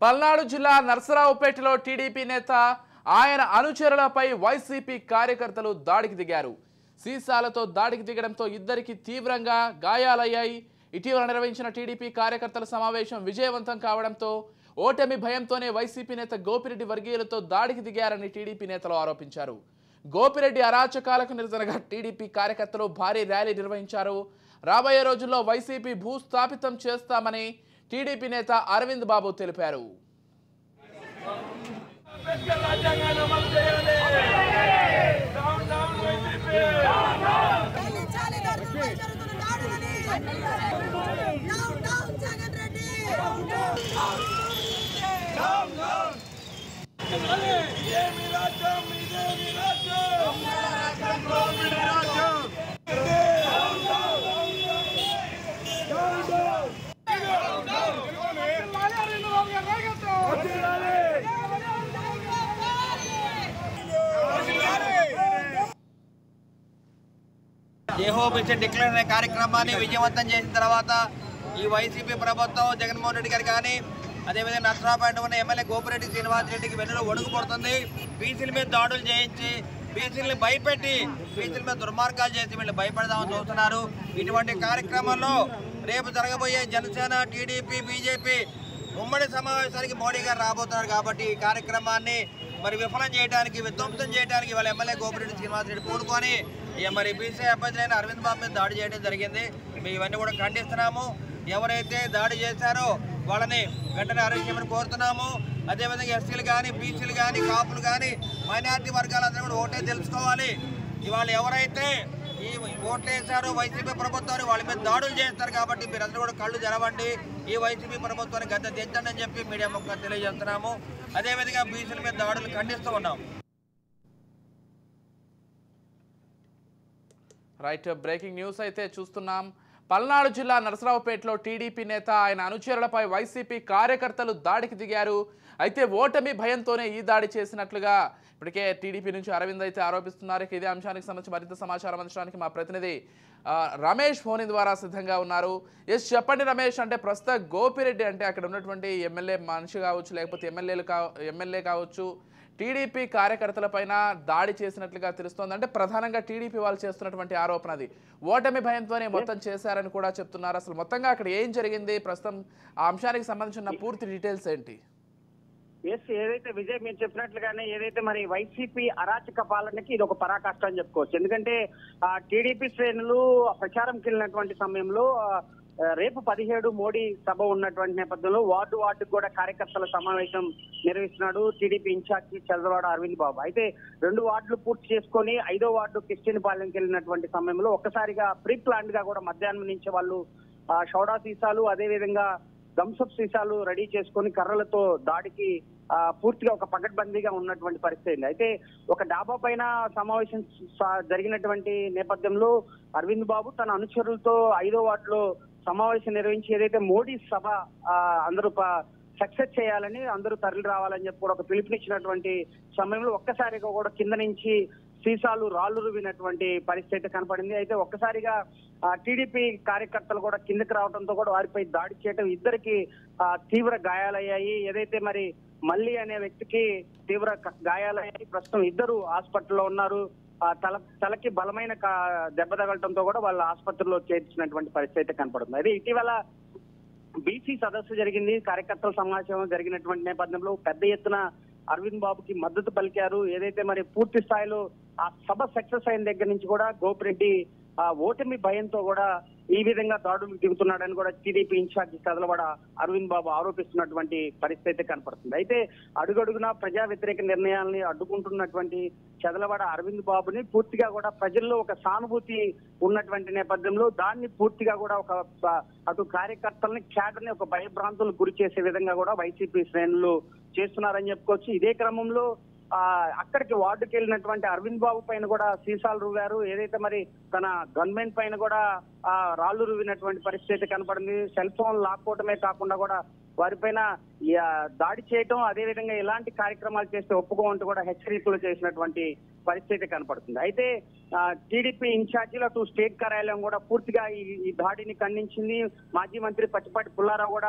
పల్నాడు జిల్లా నర్సరావుపేటలో టీడీపీ నేత ఆయన అనుచరులపై వైసీపీ కార్యకర్తలు దాడికి దిగారు సీసాలతో దాడికి దిగడంతో ఇద్దరికి తీవ్రంగా గాయాలయ్యాయి ఇటీవల నిర్వహించిన టీడీపీ కార్యకర్తల సమావేశం విజయవంతం కావడంతో ఓటమి భయంతోనే వైసీపీ నేత గోపిరెడ్డి వర్గీయులతో దాడికి దిగారని టీడీపీ నేతలు ఆరోపించారు గోపిరెడ్డి అరాచకాలకు నిరసనగా టీడీపీ కార్యకర్తలు భారీ ర్యాలీ నిర్వహించారు రాబోయే రోజుల్లో వైసీపీ భూస్థాపితం చేస్తామని టీడీపీ నేత అరవింద్ బాబు తెలిపారు ఖండించాలి దళితులపై జరుగుతున్న దాడులని. డౌన్ డౌన్ జగన్ రెడ్డి జేహోబిసి డిక్లేర్ అనే కార్యక్రమాన్ని విజయవంతం చేసిన తర్వాత ఈ వైసీపీ ప్రభుత్వం జగన్మోహన్ రెడ్డి గారు కానీ అదేవిధంగా నర్సరాపేట ఉన్న ఎమ్మెల్యే గోపిరెడ్డి శ్రీనివాస్ రెడ్డికి వెన్నులో ఒడుగు పడుతుంది బీసీల మీద దాడులు చేయించి బీసీలను భయపెట్టి బీసీల మీద దుర్మార్గాలు చేసి వీళ్ళు భయపడదామని చూస్తున్నారు ఇటువంటి కార్యక్రమంలో రేపు జరగబోయే జనసేన టీడీపీ బీజేపీ ఉమ్మడి సమావేశానికి మోడీ గారు రాబోతున్నారు కాబట్టి ఈ కార్యక్రమాన్ని మరి విఫలం చేయడానికి విధ్వంసం చేయడానికి వాళ్ళ ఎమ్మెల్యే గోపిరెడ్డి శ్రీనివాస్ రెడ్డి పూనుకొని ఇక మరి బీసీ అభ్యర్థులైన అరవింద్ బాబు మీద దాడి చేయడం జరిగింది మేము ఇవన్నీ కూడా ఖండిస్తున్నాము ఎవరైతే దాడి చేశారో వాళ్ళని వెంటనే అరెస్ట్ చేయమని కోరుతున్నాము అదేవిధంగా ఎస్సీలు కానీ బీసీలు కానీ కాపులు కానీ మైనారిటీ వర్గాలందరూ కూడా ఓటే తెలుసుకోవాలి ఇవాళ ఎవరైతే ఈ ఓట్లేశారో వైసీపీ ప్రభుత్వాన్ని వాళ్ళ మీద దాడులు చేస్తారు కాబట్టి మీరందరూ కూడా కళ్ళు తెరవండి ఈ వైసీపీ ప్రభుత్వాన్ని గద్ద దించండి అని చెప్పి మీడియా ముఖంగా తెలియజేస్తున్నాము అదేవిధంగా బీసీల మీద దాడులు ఖండిస్తూ ఉన్నాం రైట్ బ్రేకింగ్ న్యూస్ అయితే చూస్తున్నాం పల్నాడు జిల్లా నరసరావుపేటలో టీడీపీ నేత ఆయన అనుచరులపై వైసీపీ కార్యకర్తలు దాడికి దిగారు అయితే ఓటమి భయంతోనే ఈ దాడి చేసినట్లుగా ఇప్పటికే టీడీపీ నుంచి అరవింద్ అయితే ఆరోపిస్తున్నారు ఇక ఇదే అంశానికి సంబంధించి మరింత సమాచారం అందించడానికి మా ప్రతినిధి ఆ, రమేష్ ఫోన్ ద్వారా సిద్ధంగా ఉన్నారు ఎస్ చెప్పండి రమేష్ అంటే ప్రస్తుత గోపిరెడ్డి అంటే అక్కడ ఉన్నటువంటి ఎమ్మెల్యే మనిషి కావచ్చు లేకపోతే ఎమ్మెల్యేలు కా ఎమ్మెల్యే కావచ్చు టీడీపీ కార్యకర్తలపైన దాడి చేసినట్లుగా తెలుస్తోంది అంటే ప్రధానంగా టీడీపీ వాళ్ళు చేస్తున్నటువంటి ఆరోపణ అది ఓటమి భయంతోనే మొత్తం చేశారని కూడా చెప్తున్నారు అసలు మొత్తంగా అక్కడ ఏం జరిగింది ప్రస్తుతం ఆ అంశానికి సంబంధించిన పూర్తి డీటెయిల్స్ ఏంటి ఎస్ ఏదైతే విజయ్ మీరు చెప్పినట్లుగానే ఏదైతే మరి వైసీపీ అరాచక పాలనకి ఇది ఒక పరాకాష్ట అని చెప్పుకోవచ్చు ఎందుకంటే ఆ టీడీపీ శ్రేణులు ప్రచారంకి వెళ్ళినటువంటి సమయంలో ఆ, రేపు పదిహేడు మోడీ సభ ఉన్నటువంటి నేపథ్యంలో వార్డు వార్డుకు కూడా కార్యకర్తల సమావేశం నిర్వహిస్తున్నాడు టీడీపీ ఇన్ఛార్జి చంద్రబాబు అరవింద్ బాబు అయితే రెండు వార్డులు పూర్తి చేసుకొని ఐదో వార్డు క్రిస్టియన్ పాలెంకి వెళ్ళినటువంటి సమయంలో ఒక్కసారిగా ప్రీ ప్లాన్డ్ గా కూడా మధ్యాహ్నం నుంచి వాళ్ళు ఆ, షౌడా సీసాలు అదేవిధంగా థమ్స్అప్ సీసాలు రెడీ చేసుకొని కర్రలతో దాడికి ఆ, పూర్తిగా ఒక పకడ్బందీగా ఉన్నటువంటి పరిస్థితి ఉంది. అయితే ఒక డాబా పైన సమావేశం స- జరిగినటువంటి నేపథ్యంలో అరవింద్ బాబు తన అనుచరులతో ఐదో వార్డులో సమావేశం నిర్వహించి ఏదైతే మోడీ సభ ఆ, అందరూ సక్సెస్ చేయాలని అందరూ తరలి రావాలని చెప్పి కూడా ఒక పిలుపునిచ్చినటువంటి సమయంలో ఒక్కసారిగా కూడా కింద నుంచి సీసాలు రాళ్లు రువినటువంటి పరిస్థితి అయితే కనపడింది అయితే ఒక్కసారిగా ఆ, టీడీపీ కార్యకర్తలు కూడా కిందకి రావడంతో కూడా వారిపై దాడి చేయడం ఇద్దరికి ఆ, తీవ్ర గాయాలయ్యాయి ఏదైతే మరి మల్లి అనే వ్యక్తికి తీవ్ర క- గాయాలయ్యాయి ప్రస్తుతం ఇద్దరు హాస్పిటల్లో ఉన్నారు ఆ, తల తలకి బలమైన కా- దెబ్బ తగలటంతో కూడా వాళ్ళ ఆసుపత్రిలో చేర్చినటువంటి పరిస్థితి అయితే కనపడుతుంది అయితే ఇటీవల బీసీ సదస్సు జరిగింది కార్యకర్తల సమావేశం జరిగినటువంటి నేపథ్యంలో పెద్ద ఎత్తున అరవింద్ బాబుకి మద్దతు పలికారు ఏదైతే మరి పూర్తి స్థాయిలో ఆ సభ సక్సెస్ అయిన దగ్గర నుంచి కూడా గోపిరెడ్డి ఆ ఓటమి భయంతో కూడా ఈ విధంగా దాడులు దిగుతున్నాడని కూడా టీడీపీ ఇన్ఛార్జి కదలవాడ అరవింద్ బాబు ఆరోపిస్తున్నటువంటి పరిస్థితి అయితే కనపడుతుంది అయితే అడుగడుగునా ప్రజా వ్యతిరేక నిర్ణయాల్ని అడ్డుకుంటున్నటువంటి చదలవాడ అరవింద్ బాబుని పూర్తిగా కూడా ప్రజల్లో ఒక సానుభూతి ఉన్నటువంటి నేపథ్యంలో దాన్ని పూర్తిగా కూడా ఒక ప- అటు కార్యకర్తల్ని క్యాడర్ని ఒక భయభ్రాంతులు గురి చేసే విధంగా కూడా వైసీపీ శ్రేణులు చేస్తున్నారని చెప్పుకోవచ్చు ఇదే క్రమంలో ఆ అక్కడికి వార్డుకి వెళ్ళినటువంటి అరవింద్ బాబు పైన కూడా సీసాలు రువ్వారు ఏదైతే మరి తన గన్మెన్ పైన కూడా ఆ రాళ్లు రువినటువంటి పరిస్థితి కనపడింది సెల్ ఫోన్ లాక్కోవటమే కాకుండా కూడా వారిపైన ఈ, ఆ, దాడి చేయటం అదే విధంగా ఎలాంటి కార్యక్రమాలు చేస్తే ఒప్పుకోమంటూ కూడా హెచ్చరికలు చేసినటువంటి పరిస్థితి కనపడుతుంది అయితే టీడీపీ ఇన్ఛార్జీలు అటు స్టేట్ కార్యాలయం కూడా పూర్తిగా ఈ ఈ దాడిని ఖండించింది మాజీ మంత్రి పచ్చిపాటి పుల్లారావు కూడా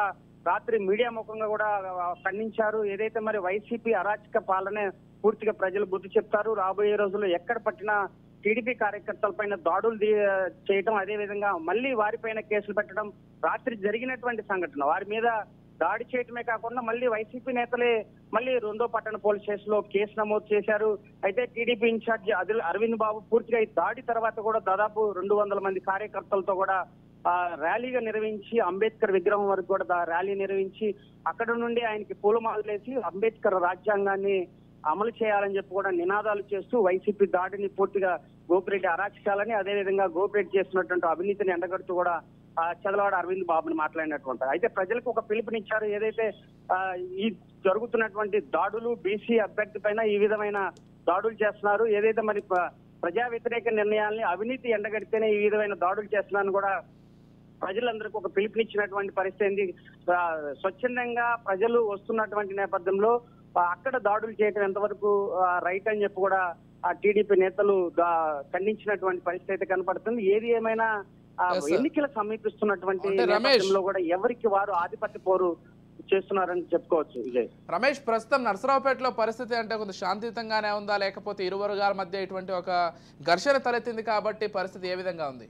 రాత్రి మీడియా ముఖంగా కూడా ఆ, ఖండించారు ఏదైతే మరి వైసీపీ అరాచక పాలన పూర్తిగా ప్రజలు బుద్ధి చెప్తారు రాబోయే రోజుల్లో ఎక్కడ పట్టినా టీడీపీ కార్యకర్తలపైన దాడులు దీ- చేయటం అదే విధంగా మళ్ళీ వారిపైన కేసులు పెట్టడం రాత్రి జరిగినటువంటి సంఘటన వారి మీద దాడి చేయటమే కాకుండా మళ్ళీ వైసీపీ నేతలే మళ్ళీ రెండో పట్టణ పోలీస్ స్టేషన్ లో కేసు నమోదు చేశారు అయితే టీడీపీ ఇన్ఛార్జ్ అదిల్ అరవింద్ బాబు పూర్తిగా ఈ దాడి తర్వాత కూడా దాదాపు రెండు వందల మంది కార్యకర్తలతో కూడా ఆ, ర్యాలీగా నిర్వహించి అంబేద్కర్ విగ్రహం వరకు కూడా దా- ర్యాలీ నిర్వహించి అక్కడ నుండి ఆయనకి పూలమాలలేసి అంబేద్కర్ రాజ్యాంగాన్ని అమలు చేయాలని చెప్పి కూడా నినాదాలు చేస్తూ వైసీపీ దాడిని పూర్తిగా గోపిరెడ్డి అరాచకాలని అదేవిధంగా గోపిరెడ్డి చేస్తున్నటువంటి అవినీతిని ఎండగడుతూ కూడా ఆ, చదలవాడ అరవింద్ బాబుని మాట్లాడినటువంటి అయితే ప్రజలకు ఒక పిలుపునిచ్చారు ఏదైతే ఆ, ఈ జరుగుతున్నటువంటి దాడులు బీసీ అభ్యర్థి పైన ఈ విధమైన దాడులు చేస్తున్నారు ఏదైతే మరి ప్ర- ప్రజా వ్యతిరేక నిర్ణయాల్ని అవినీతి ఎండగడితేనే ఈ విధమైన దాడులు చేస్తున్నారని కూడా ప్రజలందరికీ ఒక పిలుపునిచ్చినటువంటి పరిస్థితి ఏంది. ఆ, స్వచ్ఛందంగా ప్రజలు వస్తున్నటువంటి నేపథ్యంలో ఆ, అక్కడ దాడులు చేయడం ఎంతవరకు ఆ, రైట్ అని చెప్పి కూడా ఆ టీడీపీ నేతలు దా- ఖండించినటువంటి పరిస్థితి అయితే కనపడుతుంది ఏది ఏమైనా ఆ, Yes, sir. ఎన్నికలు సమీపిస్తున్నటువంటి అంటే రమేష్- నేపథ్యంలో కూడా ఎవరికి వారు ఆధిపత్య పోరు చేస్తున్నారని చెప్పుకోవచ్చు విజయ్ రమేష్ ప్రస్తుతం నర్సరావుపేటలో పరిస్థితి అంటే కొంత శాంతియుతంగానే ఉందా లేకపోతే ఇరు వర్గాల మధ్య ఇటువంటి ఒక ఘర్షణ తలెత్తింది కాబట్టి పరిస్థితి ఏ విధంగా ఉంది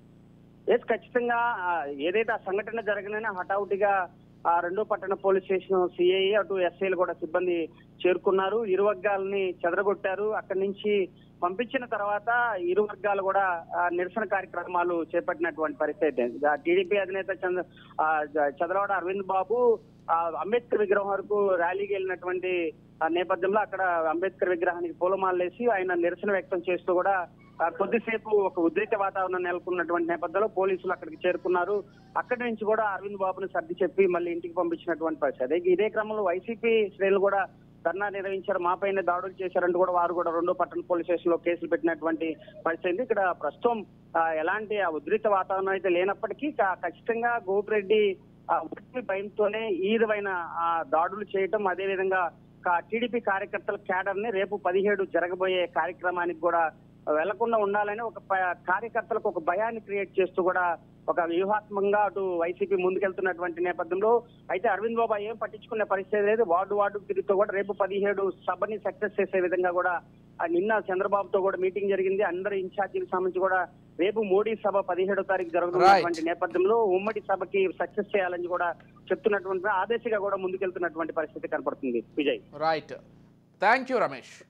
ఎస్ ఖచ్చితంగా ఆ, ఏదైతే ఆ సంఘటన జరగనని హఠావుటిగా ఆ రెండో పట్టణ పోలీస్ స్టేషన్ సిఐ అటు ఎస్ఐలు కూడా సిబ్బంది చేరుకున్నారు ఇరు వర్గాలని చెదరగొట్టారు అక్కడి నుంచి పంపించిన తర్వాత ఇరు వర్గాలు కూడా ఆ, నిరసన కార్యక్రమాలు చేపట్టినటువంటి పరిస్థితి టీడీపీ అధినేత చంద్ర ఆ, జ- చంద్రబాబు అరవింద్ బాబు ఆ, అంబేద్కర్ విగ్రహం వరకు ర్యాలీకి వెళ్ళినటువంటి ఆ నేపథ్యంలో అక్కడ అంబేద్కర్ విగ్రహానికి పూలమాలలు వేసి ఆయన నిరసన వ్యక్తం చేస్తూ కూడా ఆ, కొద్దిసేపు ఒక ఉద్రిక్త వాతావరణం నెలకొన్నటువంటి నేపథ్యంలో పోలీసులు అక్కడికి చేరుకున్నారు అక్కడి నుంచి కూడా అరవింద్ బాబుని సర్ది చెప్పి మళ్ళీ ఇంటికి పంపించినటువంటి పరిస్థితి అదే ఇదే క్రమంలో వైసీపీ శ్రేణులు కూడా ధర్నా నిర్వహించారు మా పైన దాడులు చేశారంటూ కూడా వారు కూడా రెండో పట్టణ పోలీస్ స్టేషన్ లో కేసులు పెట్టినటువంటి పరిస్థితి ఉంది. ఇక్కడ ప్రస్తుతం ఆ, ఎలాంటి ఆ ఉద్రిక్త వాతావరణం అయితే లేనప్పటికీ కా- ఖచ్చితంగా గోపిరెడ్డి ఆ ఉట్టి భయంతోనే ఈ విధమైన ఆ, దాడులు చేయటం అదే విధంగా టీడీపీ కార్యకర్తల క్యాడర్ ని రేపు పదిహేడు జరగబోయే కార్యక్రమానికి కూడా వెళ్లకుండా ఉండాలని ఒక ప- కార్యకర్తలకు ఒక భయాన్ని క్రియేట్ చేస్తూ కూడా ఒక వ్యూహాత్మకంగా అటు వైసీపీ ముందుకెళ్తున్నటువంటి నేపథ్యంలో అయితే అరవింద్ బాబా ఏం పట్టించుకునే పరిస్థితి లేదు వార్డు వార్డు తిరుగుతూ కూడా రేపు పదిహేడు సభని సక్సెస్ చేసే విధంగా కూడా ఆ నిన్న చంద్రబాబుతో కూడా మీటింగ్ జరిగింది అందరు ఇన్ఛార్జీలకు సంబంధించి కూడా రేపు మోడీ సభ పదిహేడో తారీఖు జరుగుతున్నటువంటి నేపథ్యంలో ఉమ్మడి సభకి సక్సెస్ చేయాలని కూడా చెప్తున్నటువంటి ఆదేశిగా కూడా ముందుకెళ్తున్నటువంటి పరిస్థితి కనపడుతుంది Vijay right thank you Ramesh